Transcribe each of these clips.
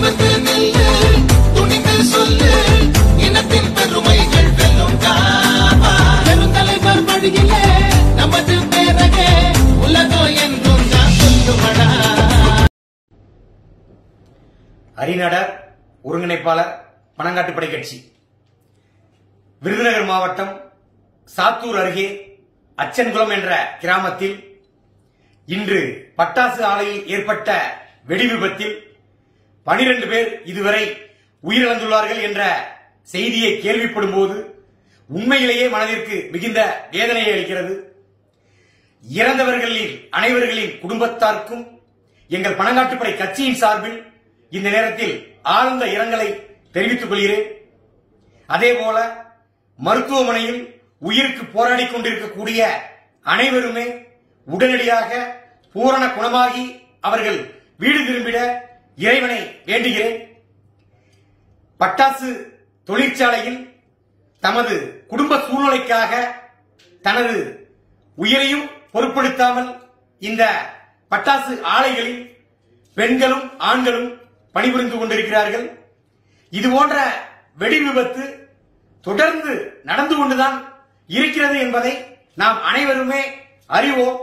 நிமிர்ந்து நில்லு துணிந்து சொல்லு இனத்தின் பெருமைகள் வெல்லும் காவா பெருந்தலைவர் வழியிலே நமது பேரகே உலகம் என்றும் நான் சொல்லுமடா அரிநடர் ஒருங்கிணைப்பாளர் பனங்காட்டுப்படை கட்சி விருதுநகர் மாவட்டம் சாத்தூர் அருகே அச்சன்குளம் என்ற கிராமத்தில் இன்று பட்டாசு ஆலையில் ஏற்பட்ட வெடி விபத்தில் பனிரெண்டு பேர் இதுவரை உயிரிழந்துள்ளார்கள் என்ற செய்தியை கேள்விப்படும் போது உண்மையிலேயே மனதிற்கு மிகுந்த வேதனையை அளிக்கிறது இறந்தவர்களில் அனைவர்களின் குடும்பத்தாருக்கும் எங்கள் பனங்காட்டுப்படை கட்சியின் சார்பில் இந்த நேரத்தில் ஆழ்ந்த இரங்கலை தெரிவித்துக் கொள்கிறேன் அதேபோல மருத்துவமனையில் உயிருக்கு போராடி கொண்டிருக்கக்கூடிய அனைவருமே உடனடியாக பூரண குணமாகி அவர்கள் வீடு திரும்பிட இறைவனை வேண்டுகிறேன் பட்டாசு தொழிற்சாலையில் தமது குடும்ப சூழ்நிலைக்காக தனது உயிரையும் பொருட்படுத்தாமல் இந்த பட்டாசு ஆலைகளில் பெண்களும் ஆண்களும் பணிபுரிந்து கொண்டிருக்கிறார்கள் இது போன்ற வெடி விபத்து தொடர்ந்து நடந்து கொண்டுதான் இருக்கிறது என்பதை நாம் அனைவருமே அறிவோம்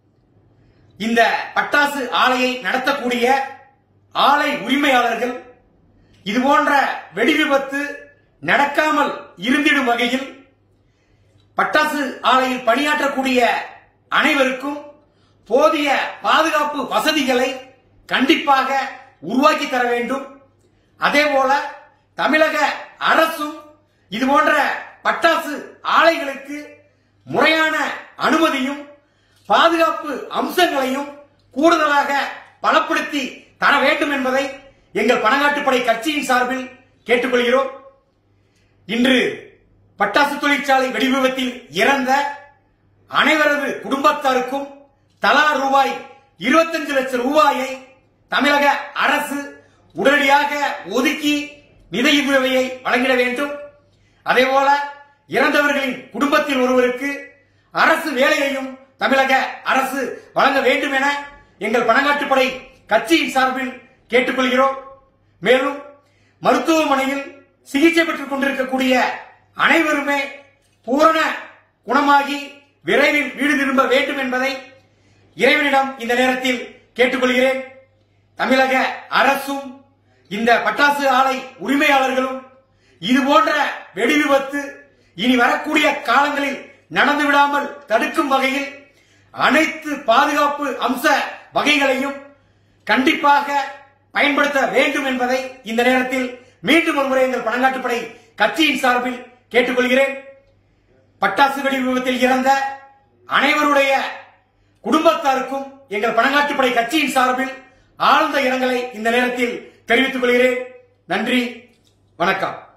இந்த பட்டாசு ஆலையை நடத்தக்கூடிய ஆலை உரிமையாளர்கள் இது போன்ற வெடி விபத்து நடக்காமல் இருந்திடும் வகையில் பட்டாசு ஆலையில் பணியாற்றக்கூடிய அனைவருக்கும் போதிய பாதுகாப்பு வசதிகளை கண்டிப்பாக உருவாக்கி தர வேண்டும் அதேபோல தமிழக அரசும் இது போன்ற பட்டாசு ஆலைகளுக்கு முறையான அனுமதியும் பாதுகாப்பு அம்சங்களையும் கூடுதலாக பலப்படுத்தி தர வேண்டும் என்பதை எங்கள் பனங்காட்டுப்படை கட்சியின் சார்பில் கேட்டுக்கொள்கிறோம் இன்று பட்டாசு தொழிற்சாலை வெடி விபத்தில் இறந்த அனைவரது குடும்பத்தாருக்கும் தலா ரூபாய் 25 லட்சம் ரூபாயை தமிழக அரசு உடனடியாக ஒதுக்கி நிதியுதவியை வழங்கிட வேண்டும் அதேபோல இறந்தவர்களின் குடும்பத்தில் ஒருவருக்கு அரசு வேலையையும் தமிழக அரசு வழங்க வேண்டும் என எங்கள் பனங்காட்டுப்படை கட்சியின் சார்பில் கேட்டுக்கொள்கிறோம் மேலும் மருத்துவமனையில் சிகிச்சை பெற்றுக் கொண்டிருக்கக்கூடிய அனைவருமே பூரண குணமாகி விரைவில் வீடு திரும்ப வேண்டும் என்பதை இறைவனிடம் இந்த நேரத்தில் கேட்டுக்கொள்கிறேன் தமிழக அரசும் இந்த பட்டாசு ஆலை உரிமையாளர்களும் இது போன்ற வெடி விபத்து இனி வரக்கூடிய காலங்களில் நடந்து விடாமல் தடுக்கும் வகையில் அனைத்து பாதுகாப்பு அம்ச வகைகளையும் கண்டிப்பாக பயன்படுத்த வேண்டும் என்பதை இந்த நேரத்தில் மீண்டும் ஒருமுறை எங்கள் பணங்காட்டுப்படை கட்சியின் சார்பில் கேட்டுக்கொள்கிறேன் பட்டாசு வெடி விபத்தில் இறந்த அனைவருடைய குடும்பத்தாருக்கும் எங்கள் பணங்காட்டுப்படை கட்சியின் சார்பில் ஆழ்ந்த இரங்கலை இந்த நேரத்தில் தெரிவித்துக் கொள்கிறேன் நன்றி வணக்கம்